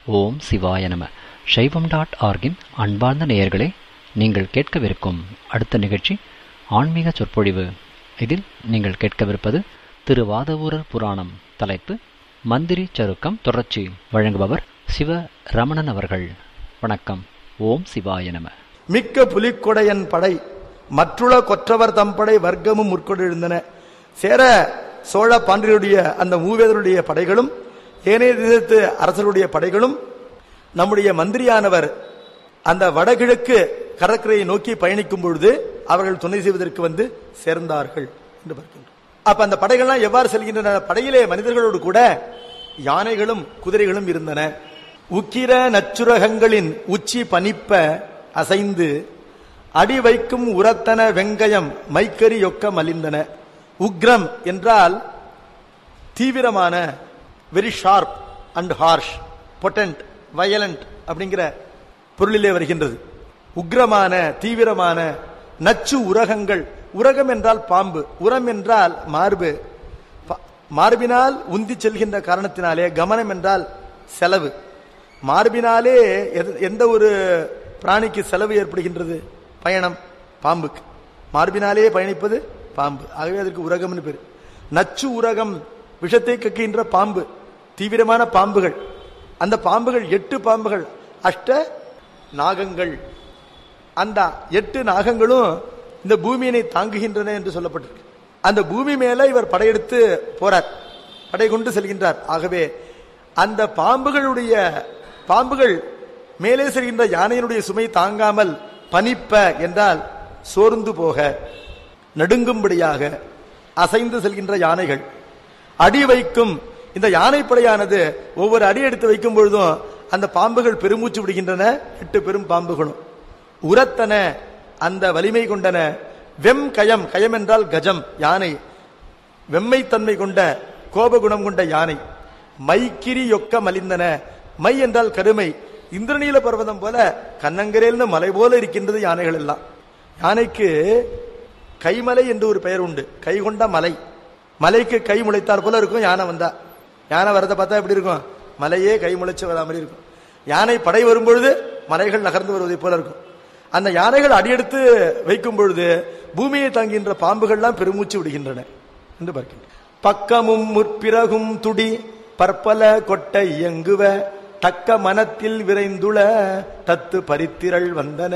ஓம் சிவாய நம சைவம் டாட் ஆர்கின் அன்பார்ந்த நேயர்களே நீங்கள் கேட்கவிருக்கும் அடுத்த நிகழ்ச்சி ஆன்மீக சொற்பொழிவு இதில் நீங்கள் கேட்கவிருப்பது திரு வாதவூரர் புராணம் தலைப்பு மந்திரி சருக்கம் தொடர்ச்சி வழங்குபவர் சிவ ரமணன் அவர்கள் வணக்கம் ஓம் சிவாய நம மிக்க புலிக்கொடையன் படை மற்றுள்ள கொற்றவர் தம்படை வர்க்கமும் முற்கொண்டிருந்தன சேர சோழ பாண்டியருடைய அந்த மூவேதருடைய படைகளும் ஏனைய தேசத்து அரசருடைய படைகளும் நம்முடைய மந்திரியானவர் அந்த வடகிழக்கு கடற்கரையை நோக்கி பயணிக்கும் பொழுது அவர்கள் துணை செய்வதற்கு வந்து சேர்ந்தார்கள் என்று பார்க்கின்றோம் அப்ப அந்த படைகள்லாம் எவ்வாறு செல்கின்றன படையிலே மனிதர்களோடு கூட யானைகளும் குதிரைகளும் இருந்தன உக்கிர நச்சுரகங்களின் உச்சி பனிப்ப அசைந்து அடி வைக்கும் உரத்தன வெங்கயம் மைக்கரி యొக்க மலிந்தன உக்ரம் என்றால் தீவிரமான very sharp and harsh potent violent அப்படிங்கிற பொருளிலே வருகின்றது உக்ரமான தீவிரமான நச்சு உரகங்கள் உரகம் என்றால் பாம்பு உரம் என்றால் மார்பு ப- மார்பினால் உந்தி செல்கின்ற காரணத்தினாலே கமனம் என்றால் செலவு மார்பினாலே எது- எந்த ஒரு பிராணிக்கு செலவு ஏற்படுகின்றது பயணம் பாம்புக்கு மார்பினாலே பயணிப்பது பாம்பு ஆகவே அதற்கு உரகம்னு பேர் நச்சு உரகம் விஷத்தை கக்கின்ற பாம்பு தீவிரமான பாம்புகள் அந்த பாம்புகள் எட்டு பாம்புகள் அஷ்ட நாகங்கள் அந்த எட்டு நாகங்களும் இந்த பூமியினை தாங்குகின்றன என்று சொல்லப்பட்டிருக்கு அந்த பூமி மேல இவர் படையெடுத்து போறார் படை கொண்டு செல்கின்றார் ஆகவே அந்த பாம்புகளுடைய பாம்புகள் மேலே செல்கின்ற யானையினுடைய சுமை தாங்காமல் பனிப்ப என்றால் சோர்ந்து போக நடுங்கும்படியாக அசைந்து செல்கின்ற யானைகள் அடி வைக்கும் இந்த யானைப்படையானது ஒவ்வொரு அடி எடுத்து வைக்கும் பொழுதும் அந்த பாம்புகள் பெருமூச்சு விடுகின்றன எட்டு பெரும் பாம்புகளும் உரத்தன அந்த வலிமை கொண்டன வெம் கயம் கயம் என்றால் கஜம் யானை வெம்மைத்தன்மை கொண்ட கோபகுணம் கொண்ட யானை மைக்கிரி యొக்க மலிந்தன மை என்றால் கருமை இந்திரநீல பர்வதம் போல கண்ணங்கரேல்னு மலை போல இருக்கின்றது யானைகள் எல்லாம் யானைக்கு கைமலை என்று ஒரு பெயர் உண்டு கை கொண்ட மலை மலைக்கு கை முளைத்தார் போல இருக்கும் யானை வந்தா யானை வரதை பார்த்தா எப்படி இருக்கும் மலையே கை முளைச்சு வரா மாதிரி இருக்கும் யானை படை வரும்பொழுது மலைகள் நகர்ந்து வருவதை போல இருக்கும் அந்த யானைகள் அடியெடுத்து வைக்கும் பொழுது பூமியை தாங்குகின்ற பாம்புகள்லாம் பெருமூச்சு விடுகின்றன என்று பார்க்கின்றோம் பக்கமும் முற்பிறகும் துடி பற்பல கொட்டை இயங்குவ தக்க மனத்தில் விரைந்துள தத்து பரித்திரள் வந்தன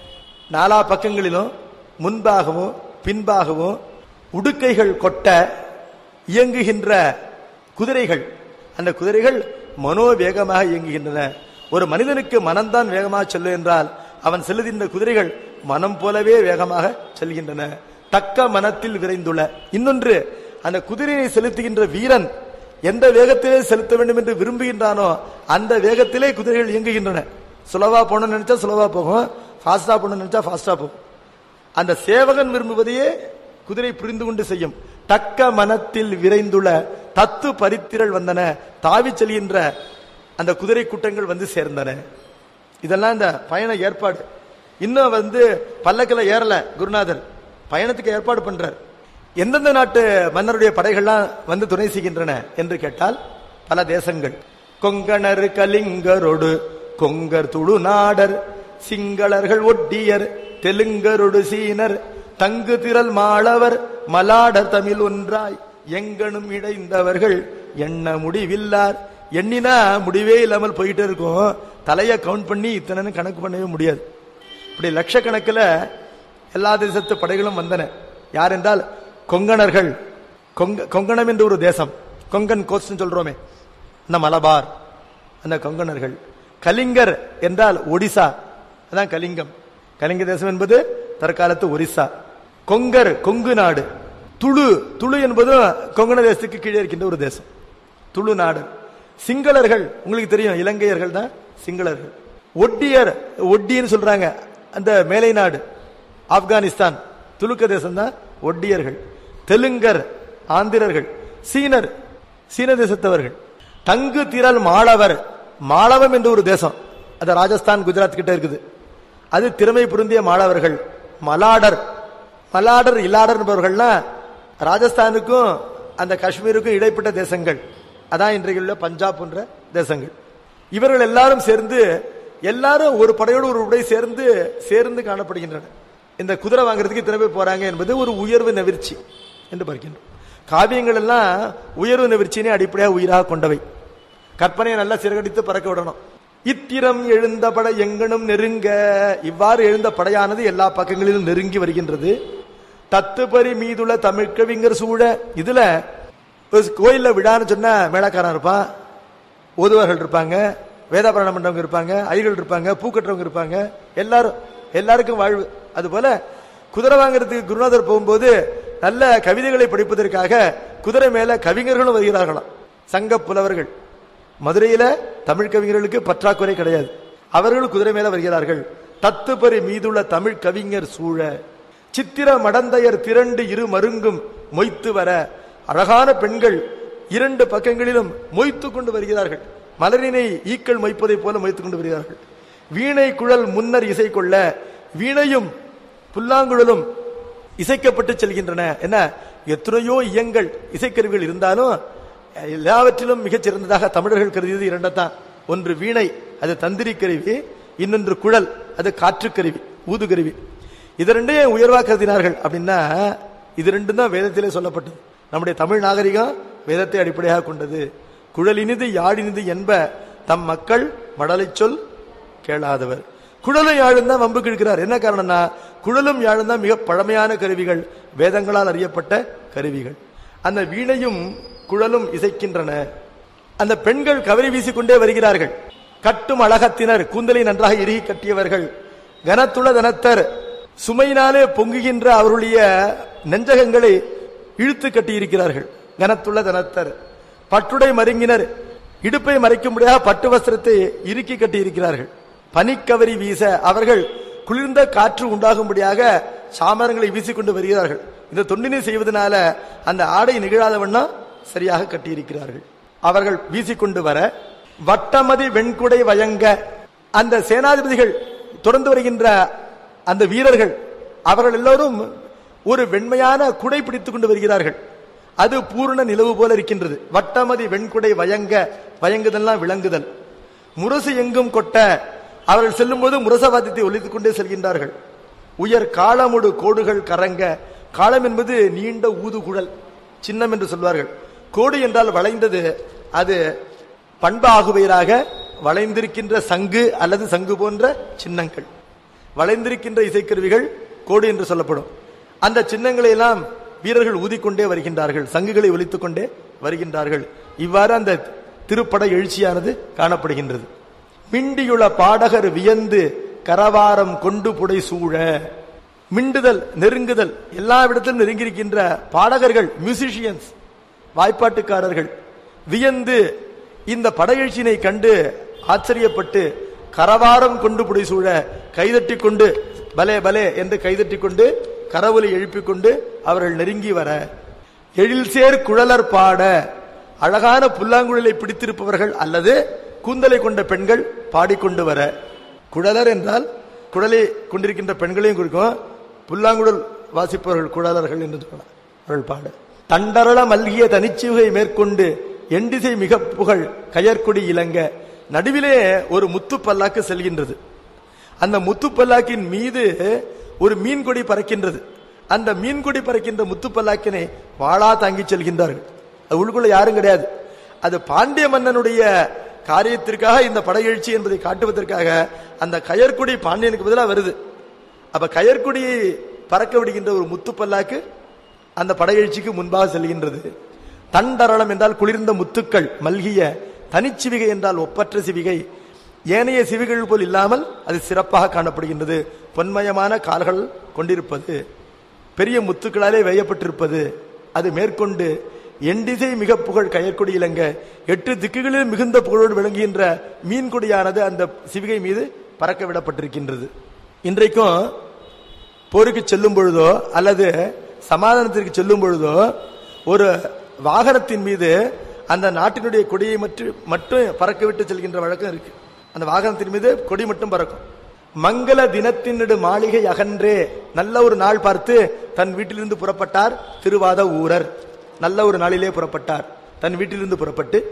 நாலா பக்கங்களிலும் முன்பாகவும் பின்பாகவும் உடுக்கைகள் கொட்ட இயங்குகின்ற குதிரைகள் அந்த குதிரைகள் மனோவேகமாக இயங்குகின்றன ஒரு மனிதனுக்கு மனம்தான் வேகமாக செல்லும் என்றால் அவன் செல்லுகின்ற குதிரைகள் மனம் போலவே வேகமாக செல்கின்றன தக்க மனத்தில் விரைந்துள்ள இன்னொன்று அந்த குதிரையை செலுத்துகின்ற வீரன் எந்த வேகத்திலே செலுத்த வேண்டும் என்று விரும்புகின்றானோ அந்த வேகத்திலே குதிரைகள் இயங்குகின்றன சுலவா போகணும்னு நினைச்சா சுலவா போகும் ஃபாஸ்டா போகணும்னு நினைச்சா ஃபாஸ்டா போகும் அந்த சேவகன் விரும்புவதையே குதிரை புரிந்து கொண்டு செய்யும் தக்க மனத்தில் விரைந்துள்ள தத்து பரித்திரள் வந்தன தாவி செல்கின்ற அந்த குதிரை கூட்டங்கள் வந்து சேர்ந்தன இதெல்லாம் இந்த பயண ஏற்பாடு இன்னும் வந்து பல்லக்கில் ஏறல குருநாதர் பயணத்துக்கு ஏற்பாடு பண்றார் எந்தெந்த நாட்டு மன்னருடைய படைகள்லாம் வந்து துணை செய்கின்றன என்று கேட்டால் பல தேசங்கள் கொங்கணர் கலிங்கரோடு கொங்கர் துளு நாடர் சிங்களர்கள் ஒட்டியர் தெலுங்கரொடு சீனர் தங்கு திரள் மாளவர் மலாடர் தமிழ் ஒன்றாய் எங்கனும் இடைந்தவர்கள் எண்ண முடிவில்லார் எண்ணினா முடிவே இல்லாமல் போயிட்டே இருக்கும் தலையை கவுண்ட் பண்ணி இத்தனை கணக்கு பண்ணவே முடியாது இப்படி லட்சக்கணக்கில் எல்லா தேசத்து படைகளும் வந்தன யார் என்றால் கொங்கணர்கள் கொங்க கொங்கணம் என்று ஒரு தேசம் கொங்கன் கோஸ்ட்னு சொல்றோமே இந்த மலபார் அந்த கொங்கணர்கள் கலிங்கர் என்றால் ஒடிசா அதான் கலிங்கம் கலிங்க தேசம் என்பது தற்காலத்து ஒரிசா கொங்கர் கொங்கு நாடு துளு துளு என்பது கொங்கண தேசத்துக்கு கீழே இருக்கின்ற ஒரு தேசம் துளு நாடு சிங்களர்கள் உங்களுக்கு தெரியும் இலங்கையர்கள் தான் சிங்களர்கள் ஒட்டியர் ஒட்டின்னு சொல்றாங்க அந்த மேலை நாடு ஆப்கானிஸ்தான் துலுக்க தேசம் தான் ஒட்டியர்கள் தெலுங்கர் ஆந்திரர்கள் சீனர் சீன தேசத்தவர்கள் தங்கு திரள் மாளவர் மாளவம் என்று ஒரு தேசம் அது ராஜஸ்தான் குஜராத் கிட்ட இருக்குது அது திறமை பொருந்திய மாணவர்கள் மலாடர் மலாடர் இல்லாடர் என்பவர்கள்லாம் ராஜஸ்தானுக்கும் அந்த காஷ்மீருக்கும் இடைப்பட்ட தேசங்கள் அதான் இன்றைக்கு உள்ள பஞ்சாப் போன்ற தேசங்கள் இவர்கள் எல்லாரும் சேர்ந்து எல்லாரும் ஒரு படையோடு ஒரு படை சேர்ந்து சேர்ந்து காணப்படுகின்றன இந்த குதிரை வாங்குறதுக்கு இத்தனை பேர் போறாங்க என்பது ஒரு உயர்வு நெவிர்ச்சி என்று பார்க்கின்றோம் காவியங்கள் எல்லாம் உயர்வு நெவிர்ச்சியினை அடிப்படையாக உயிராக கொண்டவை கற்பனையை நல்லா சிறகடித்து பறக்க விடணும் இத்திரம் எழுந்த படை எங்கனும் நெருங்க இவ்வாறு எழுந்த படையானது எல்லா பக்கங்களிலும் நெருங்கி வருகின்றது தத்துப்பரி மீதுள்ள தமிழ் கவிஞர் சூழ இதுல ஒரு கோயில்ல விழான்னு சொன்னா மேளக்காரன் இருப்பான் ஓதுவார்கள் இருப்பாங்க வேதாபரணம் பண்றவங்க இருப்பாங்க ஐகள் இருப்பாங்க பூக்கட்டுறவங்க இருப்பாங்க எல்லாரும் எல்லாருக்கும் வாழ்வு அதுபோல குதிரை வாங்குறதுக்கு குருநாதர் போகும்போது நல்ல கவிதைகளை படிப்பதற்காக குதிரை மேல கவிஞர்களும் வருகிறார்களாம் சங்க புலவர்கள் மதுரையில தமிழ் கவிஞர்களுக்கு பற்றாக்குறை கிடையாது அவர்கள் குதிரை மேல வருகிறார்கள் தத்துப்பரி மீதுள்ள தமிழ் கவிஞர் சூழ சித்திர மடந்தையர் திரண்டு இரு மருங்கும் மொய்த்து வர அழகான பெண்கள் இரண்டு பக்கங்களிலும் மொய்த்து கொண்டு வருகிறார்கள் மலரினை ஈக்கள் மொய்ப்பதைப் போல மொய்த்து கொண்டு வருகிறார்கள் வீணை குழல் முன்னர் இசை கொள்ள வீணையும் புல்லாங்குழலும் இசைக்கப்பட்டு செல்கின்றன என்ன எத்தனையோ இயங்கள் இசைக்கருவிகள் இருந்தாலும் எல்லாவற்றிலும் மிகச் சிறந்ததாக தமிழர்கள் கருதியது இரண்டத்தான் ஒன்று வீணை அது தந்திரி கருவி இன்னொன்று குழல் அது காற்று கருவி ஊது கருவி இது ரெண்டையும் உயர்வா கருதினார்கள் அப்படின்னா இது ரெண்டும் தான் வேதத்திலே சொல்லப்பட்டது நம்முடைய தமிழ் நாகரிகம் வேதத்தை அடிப்படையாக கொண்டது குழலினிது யாழினிது என்ப தம் மக்கள் மடலைச் சொல் கேளாதவர் குழலும் யாழும் தான் வம்பு கிழக்கிறார் என்ன காரணம்னா குழலும் யாழும் தான் மிக பழமையான கருவிகள் வேதங்களால் அறியப்பட்ட கருவிகள் அந்த வீணையும் குழலும் இசைக்கின்றன அந்த பெண்கள் கவரி வீசிக்கொண்டே வருகிறார்கள் கட்டும் அழகத்தினர் கூந்தலை நன்றாக இறுகி கட்டியவர்கள் கனத்துள தனத்தர் சுமையினாலே பொங்குகின்ற அவருடைய நெஞ்சகங்களை இழுத்து கட்டியிருக்கிறார்கள் கனத்துள்ள தனத்தர் பட்டுடை மருங்கினர் இடுப்பை மறைக்கும்படியாக பட்டு வஸ்திரத்தை இறுக்கி கட்டியிருக்கிறார்கள் பனிக்கவரி வீச அவர்கள் குளிர்ந்த காற்று உண்டாகும்படியாக சாமரங்களை வீசிக்கொண்டு வருகிறார்கள் இந்த தொண்டினை செய்வதனால அந்த ஆடை நிகழாத வண்ணம் சரியாக கட்டியிருக்கிறார்கள் அவர்கள் வீசிக்கொண்டு வர வட்டமதி வெண்குடை வயங்க அந்த சேனாதிபதிகள் தொடர்ந்து வருகின்ற அந்த வீரர்கள் அவர்கள் எல்லோரும் ஒரு வெண்மையான குடை பிடித்துக் கொண்டு வருகிறார்கள் அது பூர்ண நிலவு போல இருக்கின்றது வட்டமதி வெண்குடை வயங்க வயங்குதல்லாம் விளங்குதல் முரசு எங்கும் கொட்ட அவர்கள் செல்லும் போது முரசவாதத்தை ஒலித்துக் கொண்டே செல்கின்றார்கள் உயர் காளமுடு கோடுகள் கரங்க காளம் என்பது நீண்ட ஊதுகுழல் சின்னம் என்று சொல்வார்கள் கோடு என்றால் வளைந்தது அது பண்பாகுவையராக வளைந்திருக்கின்ற சங்கு அல்லது சங்கு போன்ற சின்னங்கள் வளைந்திருக்கின்ற இசைக்கருவிகள் கோடு என்று சொல்லப்படும் அந்த சின்னங்களை எல்லாம் வீரர்கள் ஊதிக்கொண்டே வருகின்றார்கள் சங்குகளை ஒலித்துக் கொண்டே வருகின்றார்கள் இவ்வாறு அந்த திருப்பட எழுச்சியானது காணப்படுகின்றது மிண்டியுள்ள பாடகர் வியந்து கரவாரம் கொண்டு புடை சூழ மிண்டுதல் நெருங்குதல் எல்லா இடத்திலும் நெருங்கியிருக்கின்ற பாடகர்கள் மியூசிஷியன்ஸ் வாய்ப்பாட்டுக்காரர்கள் வியந்து இந்த படையெழுச்சியினை கண்டு ஆச்சரியப்பட்டு கரவாரம் கொண்டு புடை சூழ கைதட்டி கொண்டு பலே பலே என்று கைதட்டி கொண்டு கரவொலி எழுப்பிக் கொண்டு அவர்கள் நெருங்கி வர எழில் சேர் குழலர் பாட அழகான புல்லாங்குழலை பிடித்திருப்பவர்கள் அல்லது கூந்தலை கொண்ட பெண்கள் பாடிக்கொண்டு வர குழலர் என்றால் குழலை கொண்டிருக்கின்ற பெண்களையும் குறிக்கும் புல்லாங்குழல் வாசிப்பவர்கள் குழலர்கள் என்று சொல்லலாம் அவர்கள் பாட தண்டரள மல்கிய தனிச்சிவுகை மேற்கொண்டு எண்டிசை மிக புகழ் கயற்கொடி இலங்க நடுவிலே ஒரு முத்து பல்லாக்கு செல்கின்றது அந்த முத்து பல்லாக்கின் மீது ஒரு மீன் கொடி பறக்கின்றது அந்த மீன் கொடி பறக்கின்ற முத்து பல்லாக்கினை வாளா தாங்கி செல்கின்றார்கள் அது உள்ளுக்குள்ள யாரும் கிடையாது அது பாண்டிய மன்னனுடைய காரியத்திற்காக இந்த படையெழுச்சி என்பதை காட்டுவதற்காக அந்த கயற்குடி பாண்டியனுக்கு பதிலாக வருது அப்ப கயற்குடியை பறக்க விடுகின்ற ஒரு முத்து பல்லாக்கு அந்த படையெழுச்சிக்கு முன்பாக செல்கின்றது தண்டரளம் என்றால் குளிர்ந்த முத்துக்கள் மல்கிய தனிச்சிவிகை என்றால் ஒப்பற்ற சிவிகை ஏனைய சிவிகள் போல் இல்லாமல் அது சிறப்பாக காணப்படுகின்றது பொன்மயமான கால்கள் கொண்டிருப்பது பெரிய முத்துக்களாலே வேயப்பட்டிருப்பது அது மேற்கொண்டு எண்டிசை மிக புகழ் கயற்கொடி இலங்க எட்டு திக்குகளில் மிகுந்த புகழோடு விளங்குகின்ற மீன் கொடியானது அந்த சிவிகை மீது பறக்க விடப்பட்டிருக்கின்றது இன்றைக்கும் போருக்கு செல்லும் பொழுதோ அல்லது சமாதானத்திற்கு செல்லும் பொழுதோ ஒரு வாகனத்தின் மீது அந்த நாட்டினுடைய கொடியை மட்டும் மட்டும் பறக்க விட்டு செல்கின்ற வழக்கம் இருக்கு அந்த வாகனத்தின் மீது கொடி மட்டும் பறக்கும் மங்கள தினத்தினடு மாளிகை அகன்றே நல்ல ஒரு நாள் பார்த்து தன் வீட்டிலிருந்து புறப்பட்டார் திருவாத ஊரர் நல்ல ஒரு நாளிலே புறப்பட்டார் தன் வீட்டிலிருந்து புறப்பட்டு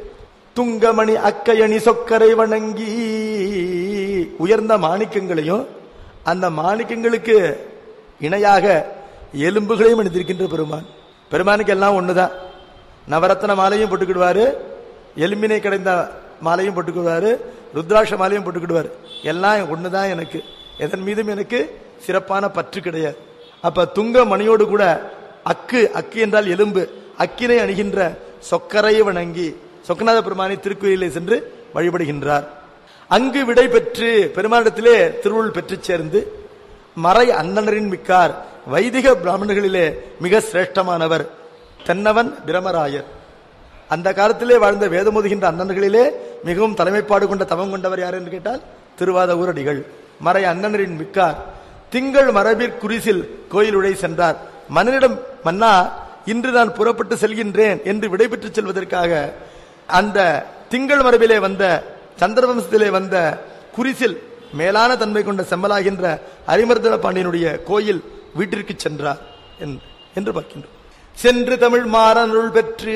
துங்கமணி அக்கையணி சொக்கரை வணங்கி உயர்ந்த மாணிக்கங்களையும் அந்த மாணிக்கங்களுக்கு இணையாக எலும்புகளையும் அணிந்திருக்கின்ற பெருமான் பெருமானுக்கு எல்லாம் ஒண்ணுதான் நவரத்ன மாலையும் போட்டுக்கிடுவாரு எலும்பினை கிடைந்த மாலையும் போட்டுக்கிடுவாரு ருத்ராட்ச மாலையும் போட்டுக்கிடுவாரு எல்லாம் ஒண்ணுதான் எனக்கு எதன் மீதும் எனக்கு சிறப்பான பற்று கிடையாது அப்ப துங்க மணியோடு கூட அக்கு அக்கு என்றால் எலும்பு அக்கினை அணிகின்ற சொக்கரை வணங்கி சொக்கநாத பெருமானை திருக்கோயிலே சென்று வழிபடுகின்றார் அங்கு விடை பெற்று பெருமானிடத்திலே திருவுள் பெற்று சேர்ந்து மறை அந்தனரின் மிக்கார் வைதிக பிராமணர்களிலே மிக சிரேஷ்டமானவர் தென்னவன் பிரமராயர் அந்த காலத்திலே வாழ்ந்த வேதமோதுகின்ற அண்ணன்களிலே மிகவும் தலைமைப்பாடு கொண்ட தவம் கொண்டவர் யார் என்று கேட்டால் திருவாத ஊரடிகள் மறை அண்ணனரின் மிக்கார் திங்கள் மரபிற் குரிசில் கோயிலுடை சென்றார் மன்னனிடம் மன்னா இன்று நான் புறப்பட்டு செல்கின்றேன் என்று விடைபெற்று செல்வதற்காக அந்த திங்கள் மரபிலே வந்த சந்திரவம்சத்திலே வந்த குரிசில் மேலான தன்மை கொண்ட செம்மலாகின்ற அரிமர்தன பாண்டியனுடைய கோயில் வீட்டிற்கு சென்றார் என்று- என்று பார்க்கின்றோம் சென்று தமிழ் மாறன் அருள் பெற்று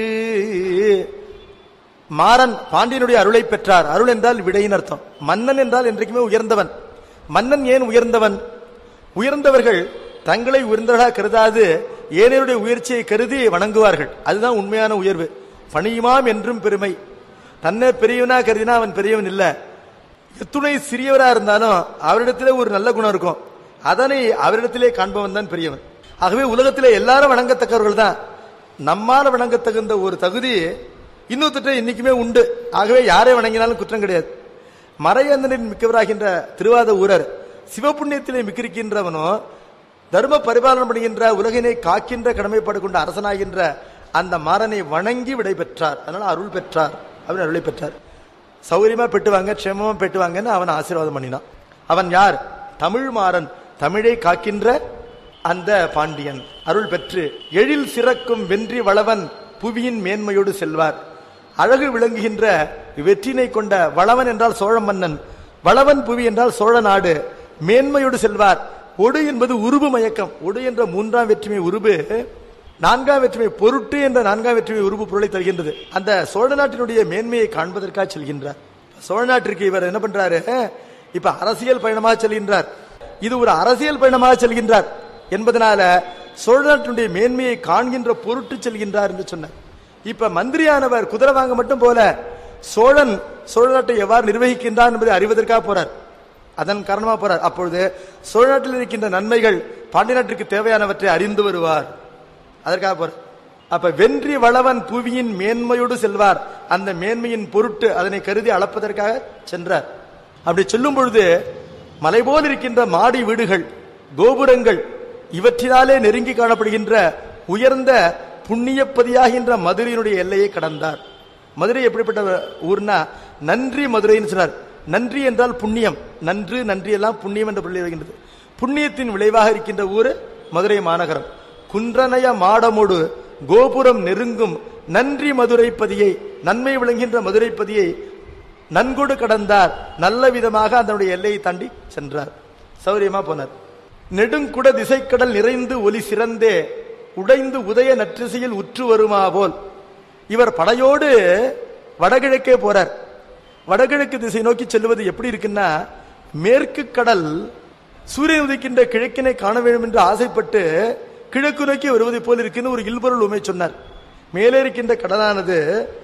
மாறன் பாண்டியனுடைய அருளை பெற்றார் அருள் என்றால் விடையின் அர்த்தம் மன்னன் என்றால் என்றைக்குமே உயர்ந்தவன் மன்னன் ஏன் உயர்ந்தவன் உயர்ந்தவர்கள் தங்களை உயர்ந்தவர்களாக கருதாது ஏனையருடைய உயர்ச்சியை கருதி வணங்குவார்கள் அதுதான் உண்மையான உயர்வு பணியுமாம் என்றும் பெருமை தன்னை பெரியவனா கருதினா அவன் பெரியவன் இல்ல எத்துணை சிறியவரா இருந்தாலும் அவரிடத்திலே ஒரு நல்ல குணம் இருக்கும் அதனை அவரிடத்திலே காண்பவன் தான் பெரியவன் ஆகவே உலகத்திலே எல்லாரும் வணங்கத்தக்கவர்கள் தான் நம்மால வணங்கத்தகுந்த ஒரு தகுதி இன்னொருத்தட்ட இன்னைக்குமே உண்டு ஆகவே யாரை வணங்கினாலும் குற்றம் கிடையாது மறையந்தனின் மிக்கவராகின்ற திருவாத ஊரர் சிவபுண்ணியத்திலே மிக்கிருக்கின்றவனோ தர்ம பரிபாலனம் பண்ணுகின்ற உலகினை காக்கின்ற கடமைப்பாடு கொண்ட அரசனாகின்ற அந்த மாறனை வணங்கி விடை பெற்றார் அதனால அருள் பெற்றார் அப்படின்னு அருளை பெற்றார் சௌரியமா பெட்டுவாங்க க்ஷேமமா பெட்டுவாங்கன்னு அவன் ஆசீர்வாதம் பண்ணினான் அவன் யார் தமிழ் மாறன் தமிழை காக்கின்ற அந்த பாண்டியன் அருள் பெற்று எழில் சிறக்கும் வென்றி வளவன் புவியின் மேன்மையோடு செல்வார் அழகு விளங்குகின்ற வெற்றினை கொண்ட வளவன் என்றால் சோழ மன்னன் வளவன் புவி என்றால் சோழ நாடு மேன்மையோடு செல்வார் ஒடு என்பது உருபு மயக்கம் ஒடு என்ற மூன்றாம் வெற்றிமை உருபு நான்காம் வெற்றிமை பொருட்டு என்ற நான்காம் வெற்றிமை உருபு பொருளை தருகின்றது அந்த சோழ நாட்டினுடைய மேன்மையை காண்பதற்காக செல்கின்றார் சோழ நாட்டிற்கு இவர் என்ன பண்றாரு இப்ப அரசியல் பயணமாக செல்கின்றார் இது ஒரு அரசியல் பயணமாக செல்கின்றார் என்பதனால சோழ நாட்டினுடைய மேன்மையை காண்கின்ற பொருட்டு செல்கின்றார் என்று சொன்னார் இப்ப மந்திரியானவர் குதிரை வாங்க மட்டும் போல சோழன் சோழ நாட்டை எவ்வாறு நிர்வகிக்கின்றார் என்பதை அறிவதற்காக போறார் அதன் காரணமா போறார் அப்பொழுது சோழ நாட்டில் இருக்கின்ற நன்மைகள் பாண்டிய நாட்டிற்கு தேவையானவற்றை அறிந்து வருவார் அதற்காக போறார் அப்ப வென்றி வளவன் புவியின் மேன்மையோடு செல்வார் அந்த மேன்மையின் பொருட்டு அதனை கருதி அளப்பதற்காக சென்றார் அப்படி சொல்லும் பொழுது மலை போல் இருக்கின்ற மாடி வீடுகள் கோபுரங்கள் இவற்றினாலே நெருங்கி காணப்படுகின்ற உயர்ந்த புண்ணியப்பதியாகின்ற மதுரையினுடைய எல்லையை கடந்தார் மதுரை எப்படிப்பட்ட ஊர்னா நன்றி மதுரைன்னு சொன்னார் நன்றி என்றால் புண்ணியம் நன்று நன்றி எல்லாம் புண்ணியம் என்ற பொருளை வருகின்றது புண்ணியத்தின் விளைவாக இருக்கின்ற ஊர் மதுரை மாநகரம் குன்றனைய மாடமோடு கோபுரம் நெருங்கும் நன்றி மதுரைப்பதியை நன்மை விளங்குகின்ற மதுரைப்பதியை நன்கொடு கடந்தார் நல்ல விதமாக அதனுடைய எல்லையை தாண்டி சென்றார் சௌரியமா போனார் நெடுங்குட திசைக்கடல் நிறைந்து ஒலி சிறந்தே உடைந்து உதய நற்றிசையில் உற்று வருமா போல் இவர் படையோடு வடகிழக்கே போறார் வடகிழக்கு திசை நோக்கி செல்வது எப்படி இருக்குன்னா மேற்கு கடல் சூரியன் உதிக்கின்ற கிழக்கினை காண வேண்டும் என்று ஆசைப்பட்டு கிழக்கு நோக்கி வருவதை போல் இருக்குன்னு ஒரு இல்பொருள் உமை சொன்னார் மேலே இருக்கின்ற கடலானது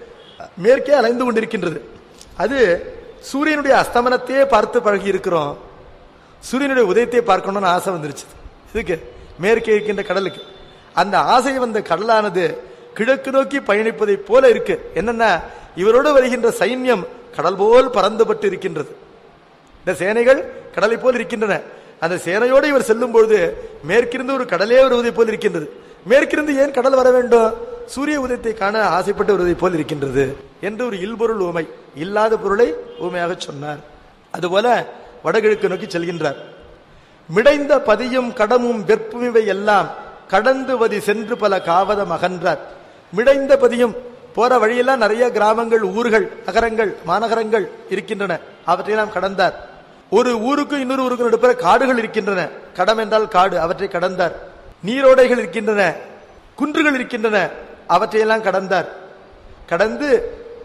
மேற்கே அலைந்து கொண்டிருக்கின்றது அது சூரியனுடைய அஸ்தமனத்தையே பார்த்து பழகி இருக்கிறோம் சூரியனுடைய உதயத்தை பார்க்கணும்னு ஆசை வந்துருச்சு இதுக்கு மேற்கே இருக்கின்ற கடலுக்கு அந்த ஆசை வந்த கடலானது கிழக்கு நோக்கி பயணிப்பதை போல இருக்கு என்னன்னா இவரோடு வருகின்ற சைன்யம் கடல் போல் பறந்துபட்டு இருக்கின்றது இந்த சேனைகள் கடலை போல் இருக்கின்றன அந்த சேனையோடு இவர் செல்லும் பொழுது மேற்கிருந்து ஒரு கடலே வருவதை போல் இருக்கின்றது மேற்கிருந்து ஏன் கடல் வர வேண்டும் சூரிய உதயத்தை காண ஆசைப்பட்டு வருவதை போல் இருக்கின்றது என்று ஒரு இல்பொருள் ஊமை இல்லாத பொருளை ஊமையாக சொன்னார் அதுபோல வடகிழக்கு நோக்கி செல்கின்றார் மிடைந்த பதியும் கடமும் வெற்பும் இவை எல்லாம் கடந்து வதி சென்று பல காவதம் அகன்றார் மிடைந்த பதியும் போற வழியெல்லாம் நிறைய கிராமங்கள் ஊர்கள் நகரங்கள் மாநகரங்கள் இருக்கின்றன அவற்றையெல்லாம் கடந்தார் ஒரு ஊருக்கு இன்னொரு ஊருக்கு நடுப்புற காடுகள் இருக்கின்றன கடம் என்றால் காடு அவற்றை கடந்தார் நீரோடைகள் இருக்கின்றன குன்றுகள் இருக்கின்றன அவற்றையெல்லாம் கடந்தார் கடந்து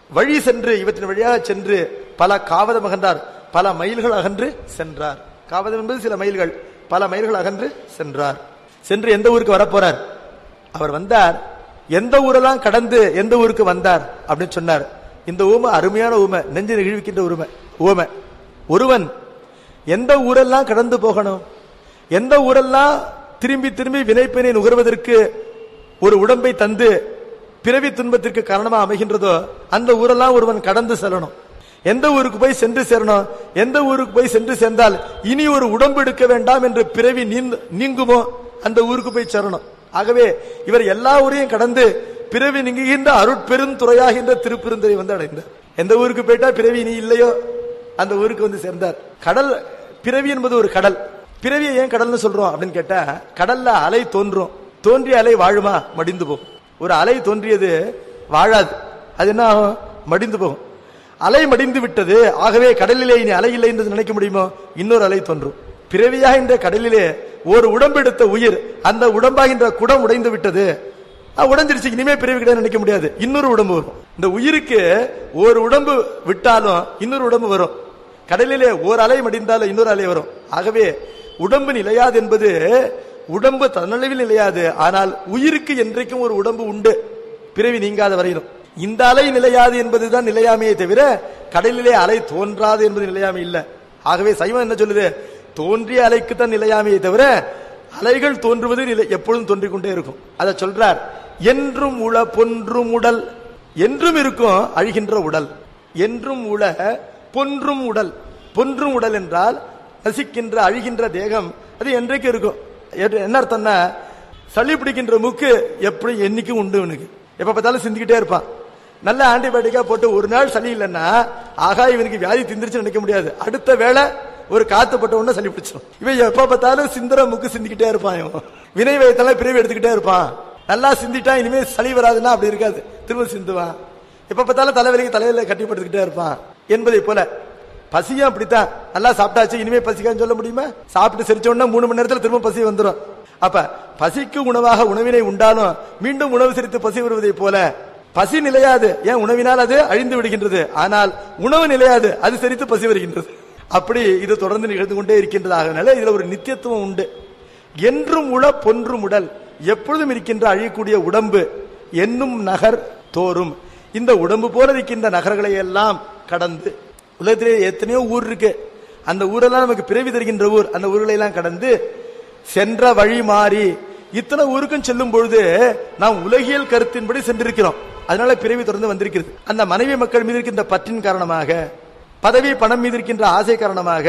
வழி சென்று இவற்றின் வழியாக சென்று பல காவதம் அகன்றார் பல மைல்கள் அகன்று சென்றார் காவதம் என்பது சில மைல்கள் பல மைல்கள் அகன்று சென்றார் சென்று எந்த ஊருக்கு வரப்போறார் அவர் வந்தார் எந்த ஊரெல்லாம் கடந்து எந்த ஊருக்கு வந்தார் அப்படின்னு சொன்னார் இந்த ஊமை அருமையான ஊமை நெஞ்சு நெகிழ்விக்கின்ற உரிமை ஊமை ஒருவன் எந்த ஊரெல்லாம் கடந்து போகணும் எந்த ஊரெல்லாம் திரும்பி திரும்பி வினைப்பினை நுகர்வதற்கு ஒரு உடம்பை தந்து பிறவி துன்பத்திற்கு காரணமா அமைகின்றதோ அந்த ஊரெல்லாம் ஒருவன் கடந்து செல்லணும் எந்த ஊருக்கு போய் சென்று சேரணும் எந்த ஊருக்கு போய் சென்று சேர்ந்தால் இனி ஒரு உடம்பு எடுக்க வேண்டாம் என்று பிறவி நீந்து- நீங்குமோ அந்த ஊருக்கு போய் சேரணும் ஆகவே இவர் எல்லா ஊரையும் கடந்து பிறவி நீங்குகின்ற அருட்பெருந்துறையாகின்ற திருப்பெருந்துறை வந்து அடைந்தார் எந்த ஊருக்கு போயிட்டா பிறவி இனி இல்லையோ அந்த ஊருக்கு வந்து சேர்ந்தார் கடல் பிறவி என்பது ஒரு கடல் பிறவியை ஏன் கடல்னு சொல்றோம் அப்படின்னு கேட்டா கடல்ல அலை தோன்றும் தோன்றிய அலை வாழுமா மடிந்து போகும் ஒரு அலை தோன்றியது வாழாது அது என்ன ஆகும் மடிந்து போகும் அலை மடிந்து விட்டது ஆகவே கடலிலே இனி அலை இல்லை என்று நினைக்க முடியுமோ இன்னொரு அலை தோன்றும் பிறவியாகின்ற கடலிலே ஒரு உடம்பெடுத்த உயிர் அந்த உடம்பாகின்ற குடம் உடைந்து விட்டது ஆ, உடைஞ்சிருச்சு இனிமே பிறவி கிடையாது நினைக்க முடியாது இன்னொரு உடம்பு வரும் இந்த உயிருக்கு ஒரு உடம்பு விட்டாலும் இன்னொரு உடம்பு வரும் கடலிலே ஓர் அலை மடிந்தாலும் இன்னொரு அலை வரும் ஆகவே உடம்பு நிலையாது என்பது உடம்பு தன்னளவில் நிலையாது ஆனால் உயிருக்கு என்றைக்கும் ஒரு உடம்பு உண்டு பிறவி நீங்காத வரையிலும் இந்த அலை நிலையாது என்பதுதான் நிலையாமையே தவிர கடலிலே அலை தோன்றாது என்பது நிலையாமை இல்லை ஆகவே சைவம் என்ன சொல்லுது தோன்றிய அலைக்கு தான் நிலையாமையே தவிர அலைகள் தோன்றுவது நிலை எப்பொழுதும் தோன்றிக் கொண்டே இருக்கும் அதை சொல்றார் என்றும் உள பொன்றும் உடல் என்றும் இருக்கும் அழிகின்ற உடல் என்றும் உள பொன்றும் உடல் பொன்றும் உடல் என்றால் நசிக்கின்ற அழிகின்ற தேகம் அது என்றைக்கு இருக்கும் எது- என்ன அர்த்தம்னா சளி பிடிக்கின்ற மூக்கு எப்படி என்னைக்கும் உண்டு இவனுக்கு எப்ப பார்த்தாலும் சிந்திக்கிட்டே இருப்பான் நல்ல ஆன்டிபயோட்டிக்கா போட்டு ஒரு நாள் சளி இல்லைன்னா ஆகா இவனுக்கு வியாதி திந்திருச்சு நினைக்க முடியாது அடுத்த வேளை ஒரு காத்து பட்ட உடனே சளி பிடிச்சிடும் இவன் எப்ப பார்த்தாலும் சிந்தர முக்கு சிந்திக்கிட்டே இருப்பான் இவன் வினை வயத்தெல்லாம் பிரிவு எடுத்துக்கிட்டே இருப்பான் நல்லா சிந்திட்டா இனிமே சளி வராதுன்னா அப்படி இருக்காது திரும்ப சிந்துவான் எப்ப பார்த்தாலும் தலைவலிக்கு தலையில கட்டிப்படுத்திக்கிட்டே இருப்பான் என்பதை போல பசியும் அப்படித்தான் நல்லா சாப்பிட்டாச்சு இனிமே பசிக்கான்னு சொல்ல முடியுமா சாப்பிட்டு சிரிச்ச உடனே மூணு மணி நேரத்துல திரும்ப பசி வந்துடும் அப்ப பசிக்கு உணவாக உணவினை உண்டாலும் மீண்டும் உணவு சிரித்து பசி வருவதை போல பசி நிலையாது ஏன் உணவினால் அது அழிந்து விடுகின்றது ஆனால் உணவு நிலையாது அது சிரித்து பசி வருகின்றது அப்படி இது தொடர்ந்து நிகழ்ந்து கொண்டே இருக்கின்றதாக இதுல ஒரு நித்தியத்துவம் உண்டு என்றும் உள பொன்றும் உடல் எப்பொழுதும் இருக்கின்ற அழியக்கூடிய உடம்பு என்னும் நகர் தோறும் இந்த உடம்பு போல இருக்கின்ற நகர்களை எல்லாம் கடந்து உலகத்திலே எத்தனையோ ஊர் இருக்கு அந்த ஊரெல்லாம் நமக்கு பிறவி தருகின்ற ஊர் அந்த ஊர்களை எல்லாம் கடந்து சென்ற வழி மாறி இத்தனை ஊருக்கும் செல்லும் பொழுது நாம் உலகியல் கருத்தின்படி சென்றிருக்கிறோம் அதனால பிறவி தொடர்ந்து வந்திருக்கிறது அந்த மனைவி மக்கள் மீது இருக்கின்ற பற்றின் காரணமாக பதவி பணம் மீது இருக்கின்ற ஆசை காரணமாக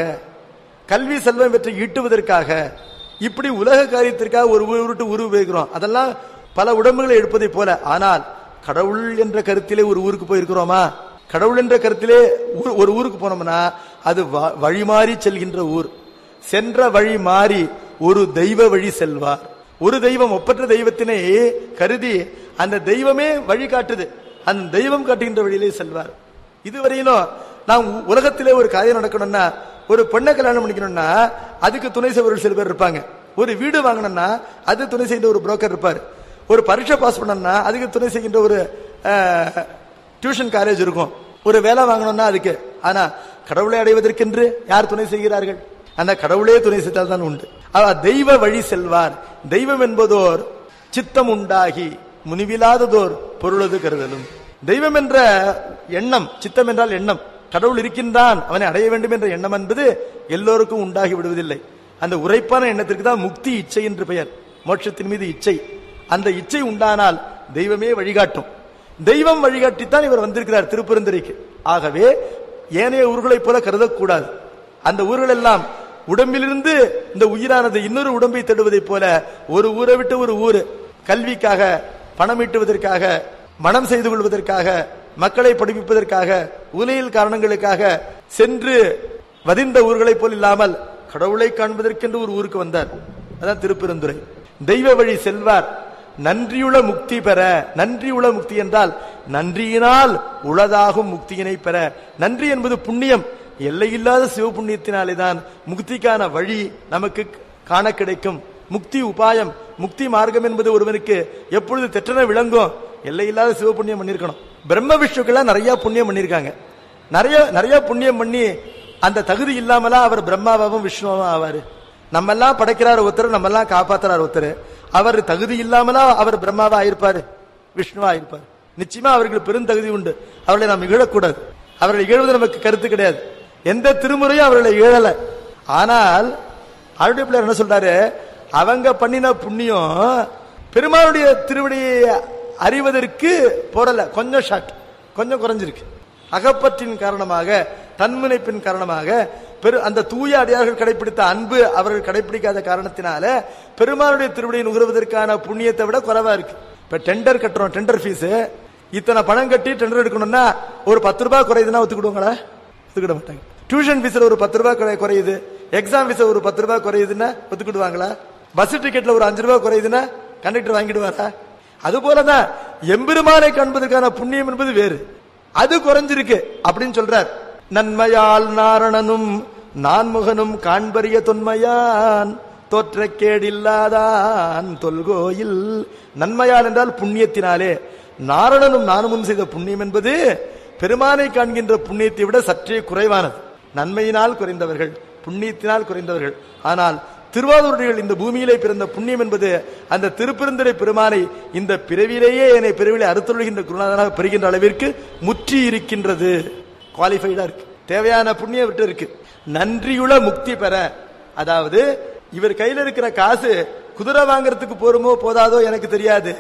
கல்வி செல்வம் பெற்று ஈட்டுவதற்காக இப்படி உலக காரியத்திற்காக ஒரு ஊர் விட்டு ஊருக்கு போயிருக்கிறோம் அதெல்லாம் பல உடம்புகளை எடுப்பதை போல ஆனால் கடவுள் என்ற கருத்திலே ஒரு ஊருக்கு போயிருக்கிறோமா கடவுள் என்ற கருத்திலே ஊர்- ஒரு ஊருக்கு போனோம்னா அது வ- வழி மாறி செல்கின்ற ஊர் சென்ற வழி மாறி ஒரு தெய்வ வழி செல்வார் ஒரு தெய்வம் ஒப்பற்ற தெய்வத்தினை கருதி அந்த தெய்வமே வழி காட்டுது அந்த தெய்வம் காட்டுகின்ற வழியிலே செல்வார் இதுவரையிலும் நாம் உ- உலகத்திலே ஒரு காரியம் நடக்கணும்னா ஒரு பெண்ணை கல்யாணம் பண்ணிக்கணும்னா அதுக்கு துணை செய்வர்கள் சில பேர் இருப்பாங்க ஒரு வீடு வாங்கணும்னா அது துணை செய்கின்ற ஒரு புரோக்கர் இருப்பார் ஒரு பரீட்சை பாஸ் பண்ணணும்னா அதுக்கு துணை செய்கின்ற ஒரு டியூஷன் காலேஜ் இருக்கும் ஒரு வேலை வாங்கணும்னா அதுக்கு ஆனா கடவுளை அடைவதற்கென்று யார் துணை செய்கிறார்கள் அந்த கடவுளே துணை செய்தால் தான் உண்டு அவ தெய்வ வழி செல்வார் தெய்வம் என்பதோர் சித்தம் உண்டாகி முனிவிலாததோர் பொருளது கருதலும் தெய்வம் என்ற எண்ணம் சித்தம் என்றால் எண்ணம் கடவுள் இருக்கின்றான் அவனை அடைய வேண்டும் என்ற எண்ணம் என்பது எல்லோருக்கும் உண்டாகி விடுவதில்லை அந்த உரைப்பான எண்ணத்திற்கு தான் முக்தி இச்சை என்று பெயர் மோட்சத்தின் மீது இச்சை அந்த இச்சை உண்டானால் தெய்வமே வழிகாட்டும் தெய்வம் வழிகாட்டித்தான் இவர் வந்திருக்கிறார் திருப்பெருந்துறைக்கு ஆகவே ஏனைய ஊர்களைப் போல கருதக்கூடாது அந்த ஊர்கள் எல்லாம் உடம்பிலிருந்து இந்த உயிரானது இன்னொரு உடம்பை தேடுவதைப் போல ஒரு ஊரை விட்டு ஒரு ஊர் கல்விக்காக பணம் ஈட்டுவதற்காக மனம் செய்து கொள்வதற்காக மக்களை படிப்பிப்பதற்காக உலையில் காரணங்களுக்காக சென்று வதிந்த ஊர்களைப் போல் இல்லாமல் கடவுளை காண்பதற்கென்று ஒரு ஊருக்கு வந்தார் அதான் திருப்பெருந்துறை தெய்வ வழி செல்வார் நன்றியுள முக்தி பெற நன்றியுள முக்தி என்றால் நன்றியினால் உளதாகும் முக்தியினை பெற நன்றி என்பது புண்ணியம் எல்லையில்லாத சிவ புண்ணியத்தினாலே தான் முக்திக்கான வழி நமக்கு காண கிடைக்கும் முக்தி உபாயம் முக்தி மார்க்கம் என்பது ஒருவனுக்கு எப்பொழுது தெற்றன விளங்கும் எல்லையில்லாத சிவ புண்ணியம் பண்ணியிருக்கணும் பிரம்ம விஷ்ணுக்கெல்லாம் நிறைய புண்ணியம் பண்ணியிருக்காங்க நிறைய நிறைய புண்ணியம் பண்ணி அந்த தகுதி இல்லாமலா அவர் பிரம்மாவாவும் விஷ்ணுவாவும் ஆவாரு நம்ம எல்லாம் படைக்கிறார் ஒருத்தர் நம்ம எல்லாம் காப்பாத்துறார் ஒருத்தர் அவர் தகுதி இல்லாமலா அவர் பிரம்மாவா ஆயிருப்பாரு விஷ்ணுவா ஆயிருப்பாரு நிச்சயமா அவர்களுக்கு பெருந்தகுதி உண்டு அவர்களை நாம் இகழக்கூடாது அவர்களை இகழ்வது நமக்கு கருத்து கிடையாது எந்த திருமுறையும் அவர்களை இகழல ஆனால் அருடைய பிள்ளையார் என்ன சொல்றாரு அவங்க பண்ணின புண்ணியம் பெருமாளுடைய திருவடியை அறிவதற்கு போடல கொஞ்சம் ஷார்ட் கொஞ்சம் குறைஞ்சிருக்கு அகப்பற்றின் காரணமாக தன்முனைப்பின் காரணமாக பெரு அந்த தூய அடியார்கள் கடைபிடித்த அன்பு அவர்கள் கடைபிடிக்காத காரணத்தினால பெருமாளுடைய திருவடியை நுகர்வதற்கான புண்ணியத்தை விட குறைவா இருக்கு இப்ப டெண்டர் கட்டுறோம் டெண்டர் ஃபீஸ் இத்தனை பணம் கட்டி டெண்டர் எடுக்கணும்னா ஒரு பத்து ரூபாய் குறையுதுன்னா ஒத்துக்கிடுவாங்களா ஒத்துக்கிட மாட்டாங்க டியூஷன் ஃபீஸ்ல ஒரு பத்து ரூபாய் குறை- குறையுது எக்ஸாம் ஃபீஸ் ஒரு பத்து ரூபாய் குறையுதுன்னா ஒத்துக்கிடுவாங்களா பஸ் டிக்கெட்ல ஒரு அஞ்சு ரூபாய் குறையுதுன்னா கண்டக்டர் வாங்கிடுவாரா அது போலதான் எம்பெருமானை காண்பதற்கான புண்ணியம் என்பது வேறு அது குறைஞ்சிருக்கு அப்படின்னு சொல்றார் நன்மையால் நாரணனும் நான்முகனும் காண்பரிய தொன்மையான் தோற்ற கேடில்லாதான் தொல்கோயில் நன்மையால் என்றால் புண்ணியத்தினாலே நாரணனும் நானுமும் செய்த புண்ணியம் என்பது பெருமானை காண்கின்ற புண்ணியத்தை விட சற்றே குறைவானது நன்மையினால் குறைந்தவர்கள் புண்ணியத்தினால் குறைந்தவர்கள் ஆனால் திருவாரூர்கள் இந்த பூமியிலே பிறந்த புண்ணியம் என்பது அந்த திருப்பெருந்துரை பெருமானை இந்த பிறவிலேயே என்னை பிறவிலே அறுத்துள்ளுகின்ற குருநாதனாக பெறுகின்ற அளவிற்கு முற்றி இருக்கின்றது குவாலிஃபைடா இருக்கு தேவையான புண்ணியம் விட்டு இருக்கு நன்றியுள்ள முக்தி பெற அதாவது இவர் கையில இருக்கிற காசு குதிரை வாங்குறதுக்கு போருமோ போதாதோ எனக்கு தெரியாது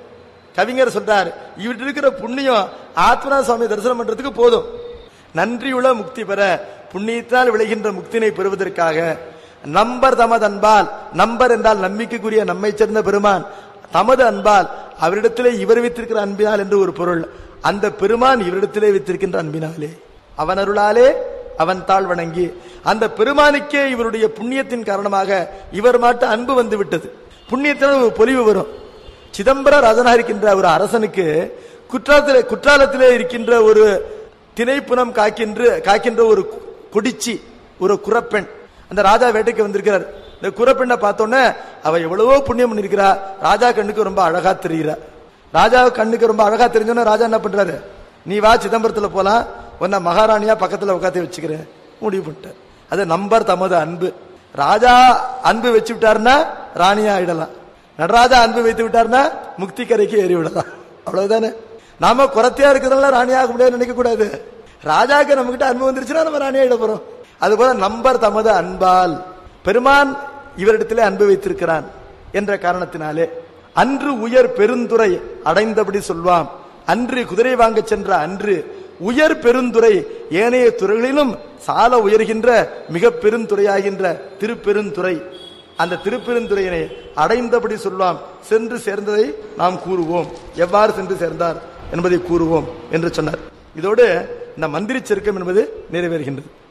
கவிஞர் சொல்றார் இவர்கிட்ட இருக்கிற புண்ணியம் ஆத்மனா சுவாமி தரிசனம் பண்றதுக்கு போதும் நன்றியுள்ள முக்தி பெற புண்ணியத்தால் விளைகின்ற முக்தினை பெறுவதற்காக நம்பர் தமது அன்பால் நம்பர் என்றால் நம்பிக்கைக்குரிய நம்மை சேர்ந்த பெருமான் தமது அன்பால் அவரிடத்திலே இவர் வைத்திருக்கிற அன்பினால் என்று ஒரு பொருள் அந்த பெருமான் இவரிடத்திலே வைத்திருக்கின்ற அன்பினாலே அவன் அருளாலே அவன் தாழ் வணங்கி அந்த பெருமானுக்கே இவருடைய புண்ணியத்தின் காரணமாக இவர் மாட்டு அன்பு வந்து விட்டது புண்ணியத்தினால் ஒரு பொலிவு வரும் சிதம்பர ராஜனாக இருக்கின்ற ஒரு அரசனுக்கு குற்றாலத்திலே குற்றாலத்திலே இருக்கின்ற ஒரு திணைப்புனம் காக்கின்ற காக்கின்ற ஒரு கு- கொடிச்சி ஒரு குரப்பெண் அந்த ராஜா வேட்டைக்கு வந்திருக்கிறார் இந்த குரப்பெண்ணை பார்த்தோன்னே அவ எவ்வளவோ புண்ணியம் பண்ணிருக்கிறா ராஜா கண்ணுக்கு ரொம்ப அழகா தெரிகிறா ராஜா கண்ணுக்கு ரொம்ப அழகா தெரிஞ்சோன்னா ராஜா என்ன பண்றாரு நீ வா சிதம்பரத்துல போலாம் உன்னை மகாராணியா பக்கத்துல உட்காந்து வச்சுக்கிறேன் முடிவு பண்ணிட்டார் அது நம்பர் தமது அன்பு ராஜா அன்பு வச்சு விட்டாருன்னா ராணியா ஆயிடலாம் நடராஜா அன்பு வைத்து விட்டார்னா முக்தி கரைக்கு ஏறி விடலாம் அவ்வளவுதானே நாம குறத்தையா இருக்கிறதுனால ராணியாக முடியாது நினைக்க கூடாது ராஜாக்கு நம்ம கிட்ட அன்பு வந்துருச்சுன்னா நம்ம ராணியாயிட போறோம் அதுபோல நம்பர் தமது அன்பால் பெருமான் இவரிடத்திலே அன்பு வைத்திருக்கிறான் என்ற காரணத்தினாலே அன்று உயர் பெருந்துரை அடைந்தபடி சொல்வாம் அன்று குதிரை வாங்கச் சென்ற அன்று உயர் பெருந்துரை ஏனைய துறைகளிலும் சால உயர்கின்ற மிக பெருந்துறையாகின்ற திருப்பெருந்துறை அந்த திருப்பெருந்துறையினை அடைந்தபடி சொல்வாம் சென்று சேர்ந்ததை நாம் கூறுவோம் எவ்வாறு சென்று சேர்ந்தார் என்பதை கூறுவோம் என்று சொன்னார் இதோடு இந்த மந்திரி செருக்கம் என்பது நிறைவேறுகின்றது